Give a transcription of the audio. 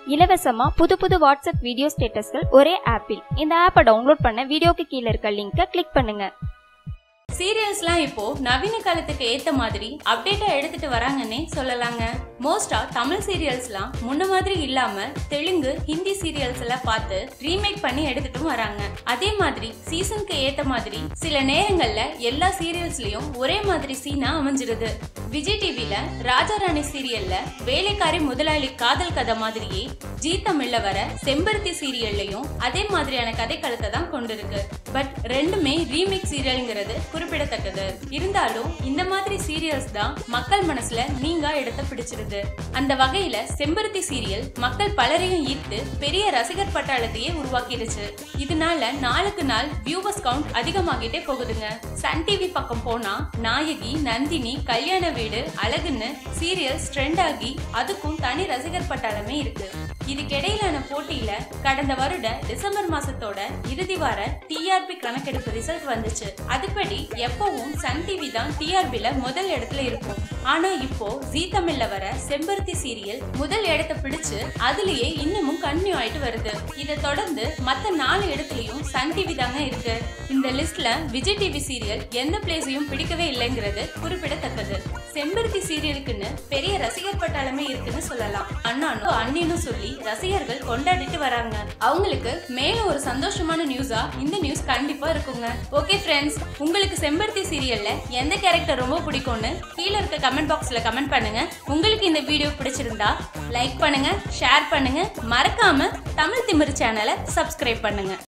இலவசமா புது புது வாட்ஸ்அப் வீடியோ ஸ்டேட்டஸ்கள் ஒரே ஆப்பில் இந்த ஆப்பை டவுன்லோட் பண்ண வீடியோக்கு கீழே இருக்க லிங்கை கிளிக் பண்ணுங்க சீரியல்ஸ்லாம் இப்போ நவீன காலத்துக்கு ஏத்த மாதிரி அப்டேட்டா எடுத்துட்டு வராங்கன்னே சொல்லலாங்க மோஸ்டா தமிழ் சீரியல்ஸ்லாம் முன்ன மாதிரி இல்லாம தெலுங்கு ஹிந்தி சீரியல்ஸ் எல்லாம் பார்த்து ரீமேக் பண்ணி எடுத்துட்டும் வராங்க அதே மாதிரி சீசனுக்கு ஏத்த மாதிரி சில நேரங்கள்ல எல்லா சீரியல்ஸ்லயும் ஒரே மாதிரி சீனா அமைஞ்சிருது விஜய் டிவில ராஜாராணி சீரியல்ல வேலைக்காரி முதலாளி காதல் கதை மாதிரியே ஜீ தமிழ்ல வர செம்பருத்தி சீரியல்லையும் அதே மாதிரியான கதைக்களத்தை தான் கொண்டிருக்கு பட் ரெண்டுமே ரீமேக் சீரியல்ங்கிறது குறிப்பிடத்தக்கது இருந்தாலும் இந்த மாதிரி சீரியல்ஸ் தான் மக்கள் மனசுல நீங்கா இடத்த பிடிச்சிருது அந்த வகையில செம்பருத்தி சீரியல் மக்கள் பலரையும் ஈர்த்து பெரிய ரசிகர் பட்டாளத்தையே உருவாக்கிருச்சு இதனால நாளுக்கு நாள் வியூவர்ஸ் கவுண்ட் அதிகமாகிட்டே போகுதுங்க சன் டிவி பக்கம் போனா நாயகி நந்தினி கல்யாண வீடு அழகுன்னு சீரியல்ஸ் ட்ரெண்ட் ஆகி அதுக்கும் தனி ரசிகர் பட்டாளமே இருக்கு இதுக்கிடையிலான போட்டியில கடந்த வருட டிசம்பர் மாசத்தோட இறுதி வார டிஆர்பி கணக்கெடுப்பு ரிசல்ட் வந்துச்சு அதுபடி எப்பவும் சன் டிவி தான் டிஆர்பில முதல் இடத்துல இருக்கும் ஆனா இப்போ ஜீ தமிழ்ல வர செம்பருத்தி சீரியல் முதல் இடத்தை பிடிச்சு அதுலயே இன்னமும் கன்னியூ ஆயிட்டு வருது இதை தொடர்ந்து மத்த நாலு இடத்துலயும் சன் டிவி தாங்க இருக்கு இந்த லிஸ்ட்ல விஜய் டிவி சீரியல் எந்த பிளேஸையும் பிடிக்கவே இல்லைங்கிறது குறிப்பிடத்தக்கது செம்பருத்தி சீரியலுக்குன்னு பெரிய ரசிகர் பட்டாளமே இருக்குன்னு சொல்லலாம் அண்ணானும் அண்ணினும் சொல்லி ரசிகர்கள் கொண்டாடிட்டு வராங்க அவங்களுக்கு மேலும் ஒரு சந்தோஷமான நியூஸா இந்த நியூஸ் கண்டிப்பா இருக்குங்க ஓகே ஃப்ரெண்ட்ஸ் உங்களுக்கு செம்பருத்தி சீரியல்ல எந்த கேரக்டர் ரொம்ப பிடிக்கும்னு கீழே இருக்க கமெண்ட் பாக்ஸ்ல கமெண்ட் பண்ணுங்க உங்களுக்கு இந்த வீடியோ பிடிச்சிருந்தா லைக் பண்ணுங்க ஷேர் பண்ணுங்க மறக்காம தமிழ் திமிரு சேனலை சப்ஸ்கிரைப் பண்ணுங்க